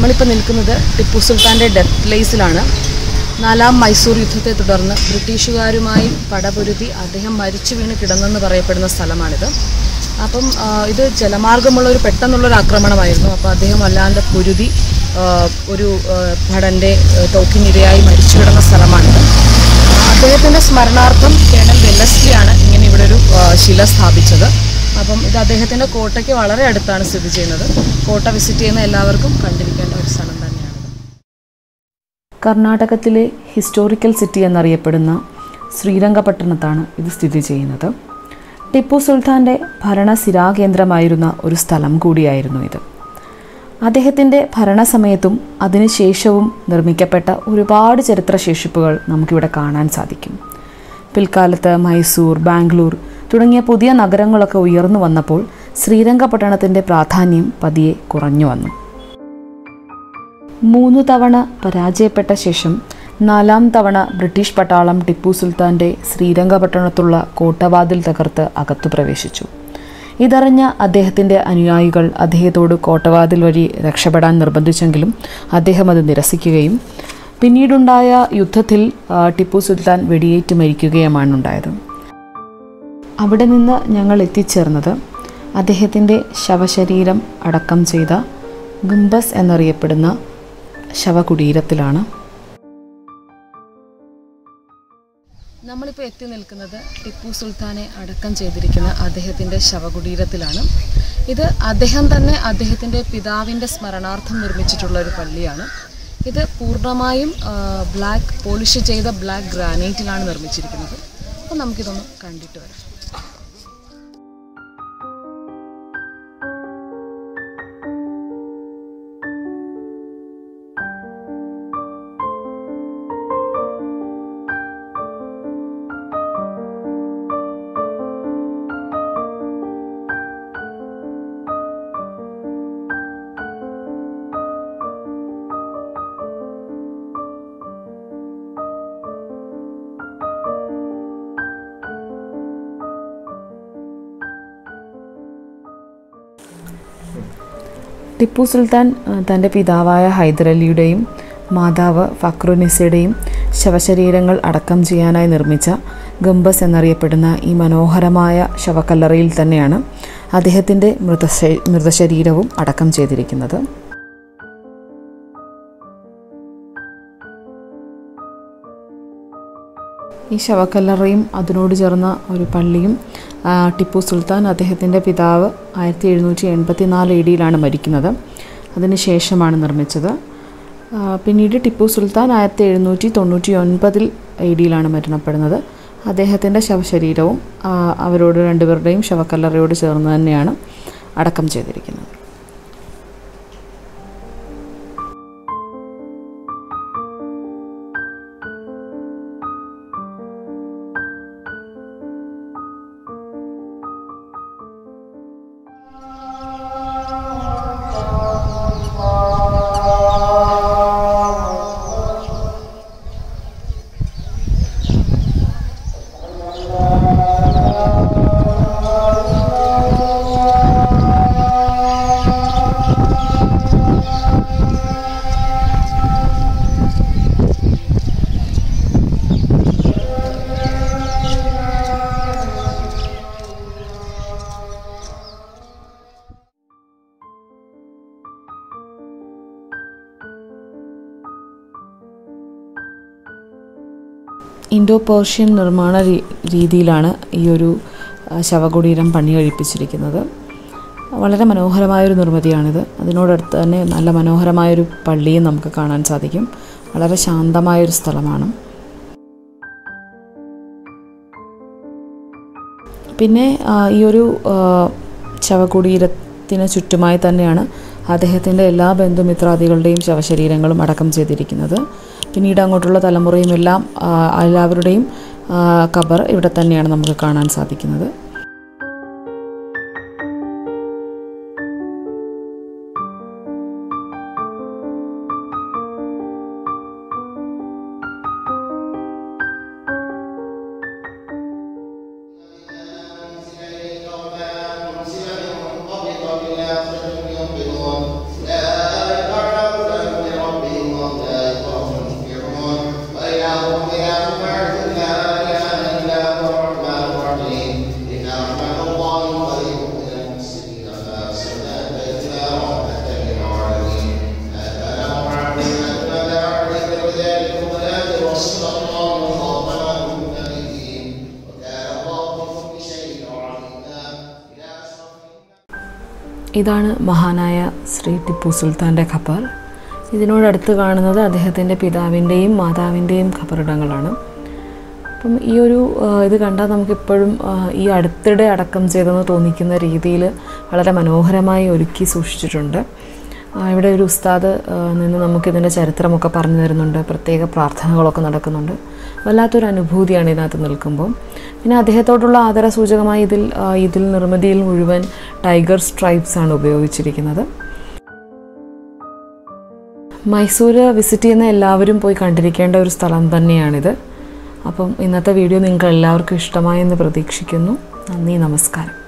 നമ്മളിപ്പോൾ നിൽക്കുന്നത് ടിപ്പു സുൽത്താൻ്റെ ഡെത്ത് പ്ലേസിലാണ് നാലാം മൈസൂർ യുദ്ധത്തെ തുടർന്ന് ബ്രിട്ടീഷുകാരുമായി പടപൊരുതി അദ്ദേഹം മരിച്ചു വീണ് കിടന്നെന്ന് പറയപ്പെടുന്ന സ്ഥലമാണിത് അപ്പം ആ, ഇത് ജലമാർഗമുള്ള ഒരു പെട്ടെന്നുള്ളൊരു ആക്രമണമായിരുന്നു അപ്പോൾ അദ്ദേഹം അല്ലാണ്ട് പൊരുതി ആ, ഒരു ആ, ഭടൻ്റെ ആ, തോക്കിനിരയായി മരിച്ചു കിടന്ന സ്ഥലമാണിത് ആ, അദ്ദേഹത്തിൻ്റെ സ്മരണാർത്ഥം കേണൽ വെല്ലസ്ലിയാണ് ഇങ്ങനെ ഇവിടെ ഒരു ആ, ശില സ്ഥാപിച്ചത് അപ്പം ഇത് അദ്ദേഹത്തിൻ്റെ കോട്ടയ്ക്ക് വളരെ അടുത്താണ് സ്ഥിതി ചെയ്യുന്നത് കോട്ട വിസിറ്റ് ചെയ്യുന്ന എല്ലാവർക്കും കണ്ടിരിക്കേണ്ട ഒരു സ്ഥലം തന്നെയാണ് കർണാടകത്തിലെ ഹിസ്റ്റോറിക്കൽ സിറ്റി എന്നറിയപ്പെടുന്ന ശ്രീരംഗപട്ടണത്താണ് ഇത് സ്ഥിതി ചെയ്യുന്നത് ടിപ്പു സുൽത്താൻ്റെ ഭരണ സ്ഥിരാകേന്ദ്രമായിരുന്ന ഒരു സ്ഥലം കൂടിയായിരുന്നു ഇത് അദ്ദേഹത്തിൻ്റെ ഭരണസമയത്തും അതിനുശേഷവും നിർമ്മിക്കപ്പെട്ട ഒരുപാട് ചരിത്രശേഷിപ്പുകൾ നമുക്കിവിടെ കാണാൻ സാധിക്കും പിൽക്കാലത്ത് മൈസൂർ ബാംഗ്ലൂർ തുടങ്ങിയ പുതിയ നഗരങ്ങളൊക്കെ ഉയർന്നു വന്നപ്പോൾ ശ്രീരംഗപട്ടണത്തിൻ്റെ പ്രാധാന്യം പതിയെ കുറഞ്ഞു വന്നു മൂന്നു തവണ പരാജയപ്പെട്ട ശേഷം നാലാം തവണ ബ്രിട്ടീഷ് പട്ടാളം ടിപ്പു സുൽത്താൻ്റെ ശ്രീരംഗപട്ടണത്തുള്ള കോട്ടവാതിൽ തകർത്ത് അകത്തു പ്രവേശിച്ചു ഇതറിഞ്ഞ അദ്ദേഹത്തിൻ്റെ അനുയായികൾ അദ്ദേഹത്തോട് കോട്ടവാതിൽ വഴി രക്ഷപ്പെടാൻ നിർബന്ധിച്ചെങ്കിലും അദ്ദേഹം അത് നിരസിക്കുകയും പിന്നീടുണ്ടായ യുദ്ധത്തിൽ ആ, ടിപ്പു സുൽത്താൻ വെടിയേറ്റ് മരിക്കുകയുമാണ് ഉണ്ടായത് അവിടെ നിന്ന് ഞങ്ങൾ എത്തിച്ചേർന്നത് അദ്ദേഹത്തിൻ്റെ ശവശരീരം അടക്കം ചെയ്ത ഗുംബസ് എന്നറിയപ്പെടുന്ന ശവകുടീരത്തിലാണ് നമ്മളിപ്പോൾ എത്തി നിൽക്കുന്നത് ടിപ്പു സുൽത്താനെ അടക്കം ചെയ്തിരിക്കുന്ന അദ്ദേഹത്തിൻ്റെ ശവകുടീരത്തിലാണ് ഇത് അദ്ദേഹം തന്നെ അദ്ദേഹത്തിൻ്റെ പിതാവിൻ്റെ സ്മരണാർത്ഥം നിർമ്മിച്ചിട്ടുള്ള ഒരു പള്ളിയാണ് ഇത് പൂർണ്ണമായും ബ്ലാക്ക് പോളിഷ് ചെയ്ത ബ്ലാക്ക് ഗ്രാനൈറ്റിലാണ് നിർമ്മിച്ചിരിക്കുന്നത് അപ്പോൾ നമുക്കിതൊന്ന് കണ്ടിട്ട് വരാം ടിപ്പു സുൽത്താൻ ആ, തൻ്റെ പിതാവായ ഹൈദരലിയുടെയും മാതാവ് ഫക്രുനിസയുടെയും ശവശരീരങ്ങൾ അടക്കം ചെയ്യാനായി നിർമ്മിച്ച ഗംബസ് എന്നറിയപ്പെടുന്ന ഈ മനോഹരമായ ശവക്കല്ലറയിൽ തന്നെയാണ് അദ്ദേഹത്തിൻ്റെ മൃതശ മൃതശരീരവും അടക്കം ചെയ്തിരിക്കുന്നത് ഈ ശവക്കല്ലറയും അതിനോട് ചേർന്ന ഒരു പള്ളിയും ആ, ടിപ്പു സുൽത്താൻ അദ്ദേഹത്തിൻ്റെ പിതാവ് ആയിരത്തി എഴുന്നൂറ്റി എൺപത്തി നാല് എ ഡിയിലാണ് മരിക്കുന്നത് അതിന് ശേഷമാണ് നിർമ്മിച്ചത് ആ, പിന്നീട് ടിപ്പു സുൽത്താൻ ആയിരത്തി എഴുന്നൂറ്റി തൊണ്ണൂറ്റി ഒൻപതിൽ എ ഡിയിലാണ് മരണപ്പെടുന്നത് അദ്ദേഹത്തിൻ്റെ ശവശരീരവും ആ, അവരോട് രണ്ടുപേരുടെയും ശവക്കല്ലറയോട് ചേർന്ന് തന്നെയാണ് അടക്കം ചെയ്തിരിക്കുന്നത് ഇൻഡോ പേർഷ്യൻ നിർമ്മാണ രീ- രീതിയിലാണ് ഈ ഒരു ആ, ശവകുടീരം പണി കഴിപ്പിച്ചിരിക്കുന്നത് വളരെ മനോഹരമായൊരു നിർമ്മിതിയാണിത് അതിനോടടുത്ത് തന്നെ നല്ല മനോഹരമായൊരു പള്ളിയും നമുക്ക് കാണാൻ സാധിക്കും വളരെ ശാന്തമായൊരു സ്ഥലമാണ് പിന്നെ ആ, ഈ ഒരു ആ, ശവകുടീരത്തിന് ചുറ്റുമായി തന്നെയാണ് അദ്ദേഹത്തിൻ്റെ എല്ലാ ബന്ധുമിത്രാദികളുടെയും ശവശരീരങ്ങളും അടക്കം ചെയ്തിരിക്കുന്നത് പിന്നീട് അങ്ങോട്ടുള്ള തലമുറയും എല്ലാം ആ, എല്ലാവരുടെയും ആ, ഖബർ ഇവിടെ തന്നെയാണ് നമുക്ക് കാണാൻ സാധിക്കുന്നത് لا ഇതാണ് മഹാനായ ശ്രീ ടിപ്പു സുൽത്താൻ്റെ ഖബർ ഇതിനോടടുത്ത് കാണുന്നത് അദ്ദേഹത്തിൻ്റെ പിതാവിൻ്റെയും മാതാവിൻ്റെയും ഖബറിടങ്ങളാണ് അപ്പം ഈ ഒരു ആ, ഇത് കണ്ടാൽ നമുക്കിപ്പോഴും ആ, ഈ അടുത്തിടെ അടക്കം ചെയ്തെന്ന് തോന്നിക്കുന്ന രീതിയിൽ വളരെ മനോഹരമായി ഒരുക്കി സൂക്ഷിച്ചിട്ടുണ്ട് ആ, ഇവിടെ ഒരു ഉസ്താദ് ആ, നിന്ന് നമുക്കിതിൻ്റെ ചരിത്രമൊക്കെ പറഞ്ഞു തരുന്നുണ്ട് പ്രത്യേക പ്രാർത്ഥനകളൊക്കെ നടക്കുന്നുണ്ട് വല്ലാത്തൊരു അനുഭൂതിയാണ് ഇതിനകത്ത് നിൽക്കുമ്പോൾ പിന്നെ അദ്ദേഹത്തോടുള്ള ആദരസൂചകമായി ഇതിൽ ആ, ഇതിൽ നിർമ്മിതിയിൽ മുഴുവൻ ടൈഗർ സ്ട്രൈപ്സ് ആണ് ഉപയോഗിച്ചിരിക്കുന്നത് മൈസൂർ വിസിറ്റ് ചെയ്യുന്ന എല്ലാവരും പോയി കണ്ടിരിക്കേണ്ട ഒരു സ്ഥലം തന്നെയാണിത് അപ്പം ഇന്നത്തെ വീഡിയോ നിങ്ങൾക്ക് എല്ലാവർക്കും ഇഷ്ടമായെന്ന് പ്രതീക്ഷിക്കുന്നു നന്ദി നമസ്കാരം